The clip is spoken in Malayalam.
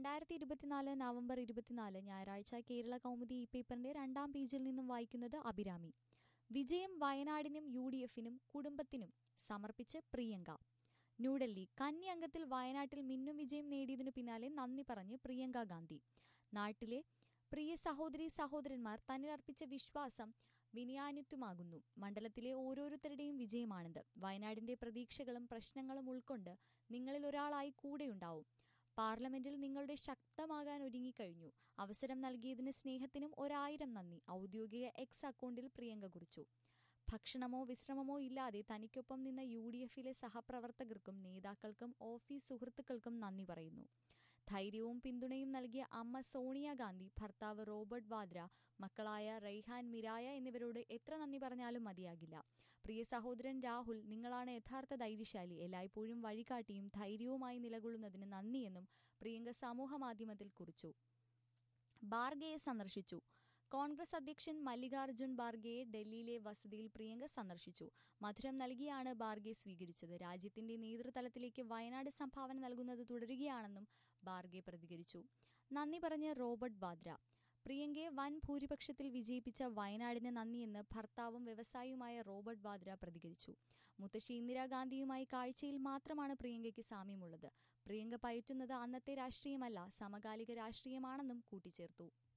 രണ്ടായിരത്തി ഇരുപത്തിനാല് നവംബർ ഇരുപത്തിനാല് ഞായറാഴ്ച കേരള കൗമുദി ഈ പേപ്പറിന്റെ രണ്ടാം പേജിൽ നിന്നും വായിക്കുന്നത് അഭിരാമി വിജയം വയനാടിനും യു ഡി എഫിനും കുടുംബത്തിനും സമർപ്പിച്ച് പ്രിയങ്ക ന്യൂഡൽഹി കന്നി അംഗത്തിൽ വയനാട്ടിൽ മിന്നും വിജയം നേടിയതിനു പിന്നാലെ നന്ദി പറഞ്ഞ് പ്രിയങ്ക ഗാന്ധി നാട്ടിലെ പ്രിയ സഹോദരി സഹോദരന്മാർ തന്നിലർപ്പിച്ച വിശ്വാസം വിനയാനുത്യമാകുന്നു മണ്ഡലത്തിലെ ഓരോരുത്തരുടെയും വിജയമാണിത് വയനാടിന്റെ പ്രതീക്ഷകളും പ്രശ്നങ്ങളും ഉൾക്കൊണ്ട് നിങ്ങളിൽ ഒരാളായി കൂടെയുണ്ടാവും പാർലമെന്റിൽ നിങ്ങളുടെ ശക്തമാകാൻ ഒരുങ്ങിക്കഴിഞ്ഞു അവസരം നൽകിയതിന് സ്നേഹത്തിനും ഒരായിരം നന്ദി ഔദ്യോഗിക എക്സ് അക്കൗണ്ടിൽ പ്രിയങ്ക കുറിച്ചു ഭക്ഷണമോ വിശ്രമമോ ഇല്ലാതെ തനിക്കൊപ്പം നിന്ന യു ഡി എഫിലെ സഹപ്രവർത്തകർക്കും നേതാക്കൾക്കും ഓഫീസ് സുഹൃത്തുക്കൾക്കും നന്ദി പറയുന്നു ധൈര്യവും പിന്തുണയും നൽകിയ അമ്മ സോണിയാഗാന്ധി ഭർത്താവ് റോബർട്ട് വാദ്ര മക്കളായ റെയ്ഹാൻ മിരായ എന്നിവരോട് എത്ര നന്ദി പറഞ്ഞാലും മതിയാകില്ല പ്രിയ സഹോദരൻ രാഹുൽ നിങ്ങളാണ് യഥാർത്ഥ ധൈര്യശാലി എല്ലായ്പ്പോഴും വഴികാട്ടിയും ധൈര്യവുമായി നിലകൊള്ളുന്നതിന് നന്ദിയെന്നും പ്രിയങ്ക സമൂഹമാധ്യമത്തിൽ കുറിച്ചു ബാർഗയെ സന്ദർശിച്ചു കോൺഗ്രസ് അധ്യക്ഷൻ മല്ലികാർജുൻ ബാർഗയെ ഡൽഹിയിലെ വസതിയിൽ പ്രിയങ്ക സന്ദർശിച്ചു മധുരം നൽകിയാണ് ബാർഗെ സ്വീകരിച്ചത് രാജ്യത്തിന്റെ നേതൃതലത്തിലേക്ക് വയനാട് സംഭാവന നൽകുന്നത് തുടരുകയാണെന്നും ബാർഗെ പ്രതികരിച്ചു നന്ദി പറഞ്ഞ് റോബർട്ട് വാദ്ര പ്രിയങ്കയെ വൻ ഭൂരിപക്ഷത്തിൽ വിജയിപ്പിച്ച വയനാടിന് നന്ദിയെന്ന് ഭർത്താവും വ്യവസായിയുമായ റോബർട്ട് വാദ്ര പ്രതികരിച്ചു മുത്തശ്ശി ഇന്ദിരാഗാന്ധിയുമായി കാഴ്ചയിൽ മാത്രമാണ് പ്രിയങ്കയ്ക്ക് സാമ്യമുള്ളത് പ്രിയങ്ക പയറ്റുന്നത് അന്നത്തെ രാഷ്ട്രീയമല്ല സമകാലിക രാഷ്ട്രീയമാണെന്നും കൂട്ടിച്ചേർത്തു